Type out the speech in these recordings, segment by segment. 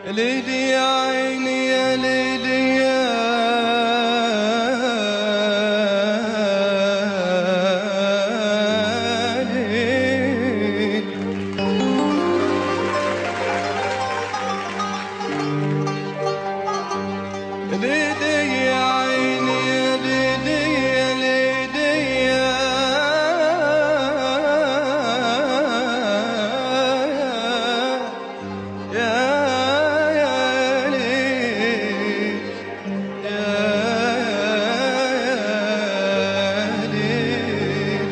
ليلي يا عيني يا ليلي يا ليل ليلي يا عيني يا ليلي يا ليلي يا يا يا ليل يا ليل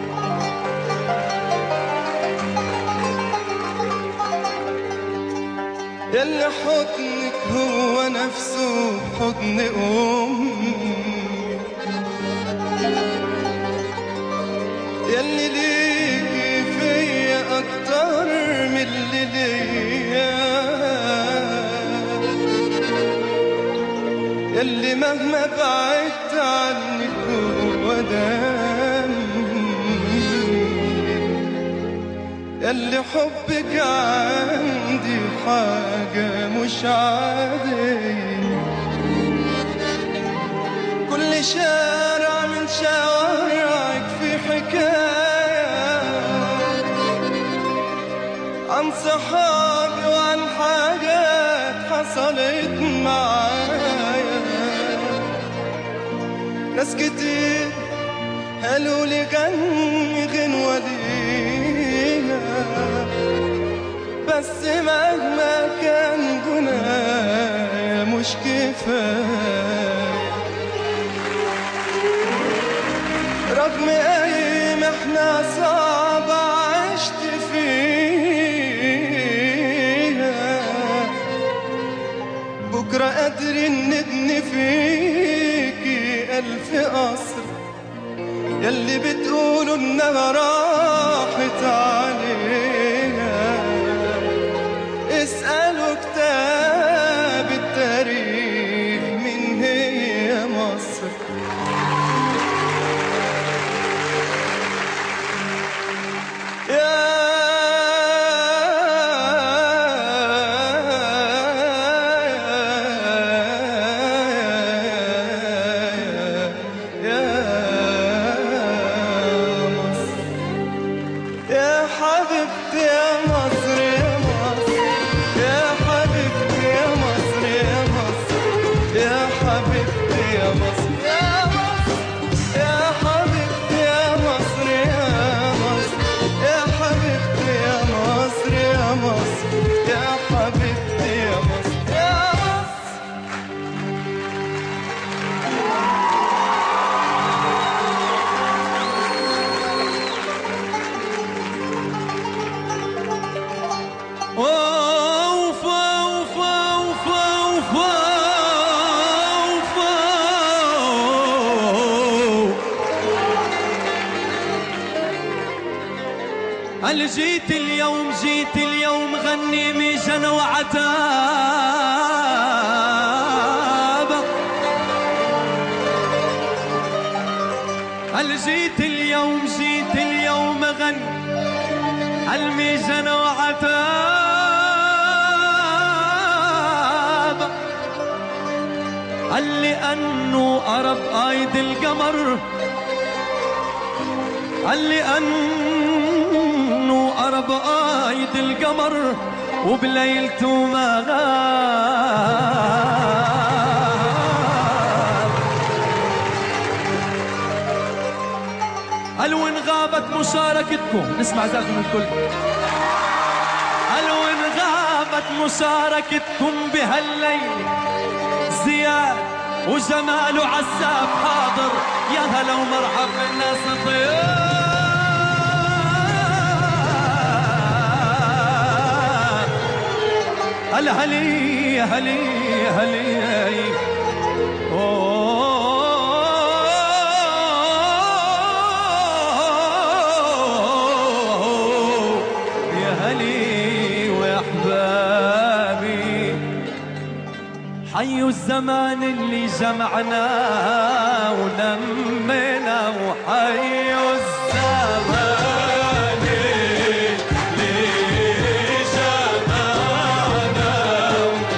يلي حضنك هو نفسه حضن أم يلي ليكي فيا أكتر من اللي ليا يلي مهما بعدت عنك هو دمي يلي حبك عندي حاجة مش عادية كل شارع من شوارعك في حكاية عن صحابي وعن حاجات حصلت معايا ناس كتير قالوا لي غني غنوة ليها بس مهما كان جنايا مش كفاية رغم اي محنة صعبة عشت فيها بكرة قادرين نبني فيكي ألف قصر يلي بتقولوا إنها راحت عليها اسألوا كتاب التاريخ من هي مصر يا حبيبتي يا مصر يا مصر يا حبيبتي يا مصر يا مصر يا حبيبتي يا مصر يا مصر يا حبيبتي يا مصر يا مصر يا حبيبتي يا مصر يا مصر يا حبيبتي يا مصر يا مصر أوف أوف أوف أوف أوف هل جيت اليوم جيت اليوم غني ميجن وعتاب هل جيت اليوم جيت اليوم غني الميزان وعتاب قال لأنه قرب قايد القمر قال لأنه قرب قايد القمر وبليلته ما غاب قال وإن غابت مشاركتكم نسمع زازم الكل قال وإن غابت مشاركتكم بهالليل زياد وجمال عساف حاضر يا هلا ومرحب بالناس طيار هلا هلي هلي هلي أوه يا هلي وأحبابي حيوا الزمان اللي جمعنا ولمنا وحيوا الزمان اللي جمعنا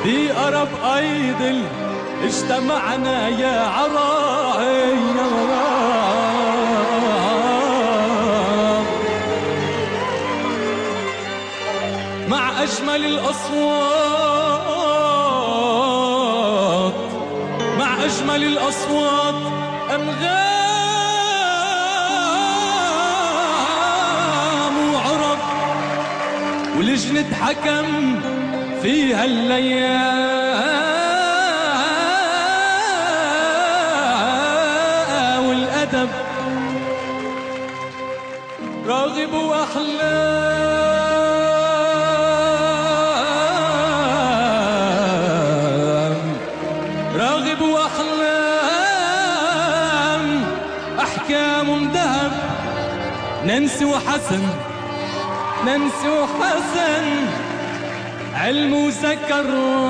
بقرب ايدل اجتمعنا يا عراعي مع اجمل الاصوات مع اجمل الاصوات انغام وعرب ولجنة حكم في هالليال والأدب راغب وأحلام راغب وأحلام أحكام ذهب ننسي وحسن ننسي وحسن علم وسكر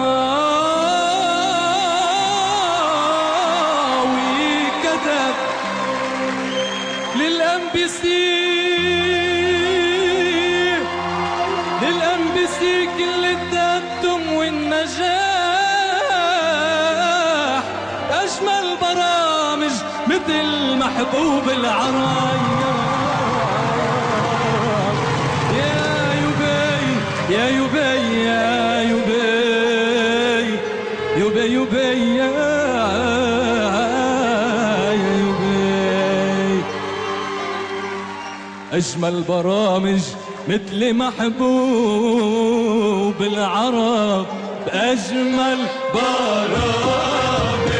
وكتب للأنبسي للأنبسي كل التقدم والنجاح أجمل برامج مثل محبوب العرايا يا يبي يا يبي يا يبي يبي يبي يا يا يبي أجمل برامج مثل محبوب العرب بأجمل برامج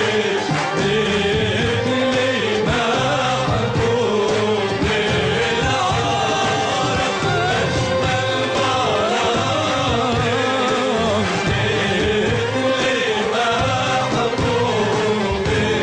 مثل محبوب العرب أجمل برامج مثل محبوب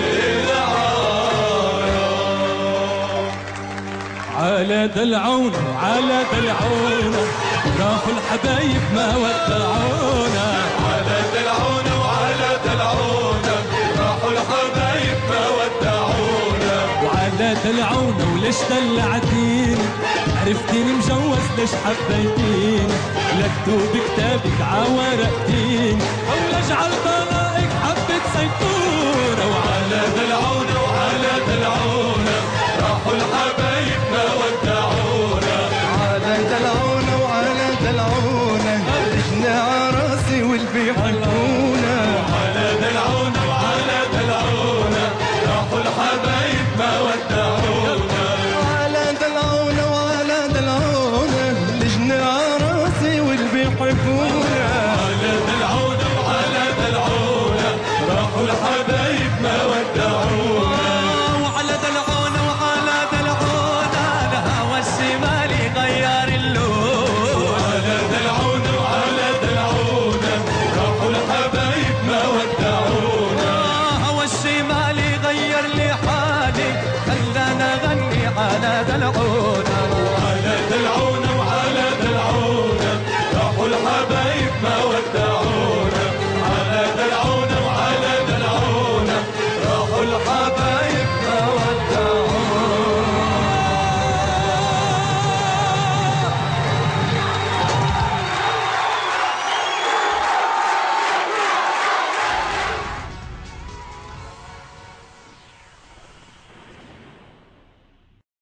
العرب على دلعون على دلعونا راحوا الحبايب ما ودعونا على دلعونا وعلى دلعونا راحوا الحبايب ما ودعونا وعلى دلعونا وليش دلعتيني عرفتيني مجوز ليش حبيتيني لكتوب كتابك عورقتيني او لاجعل طلائق حبة زيتونة وعلى على دلعونا وعلى دلعونا راحوا الحبايب ما ودعونا على دلعونا وعلى دلعونا لجنا عراسي والبي حكونا على دلعونا وعلى دلعونا راحوا الحبايب ما ودعونا على دلعونا وعلى دلعونا لجنا عراسي والبي حكونا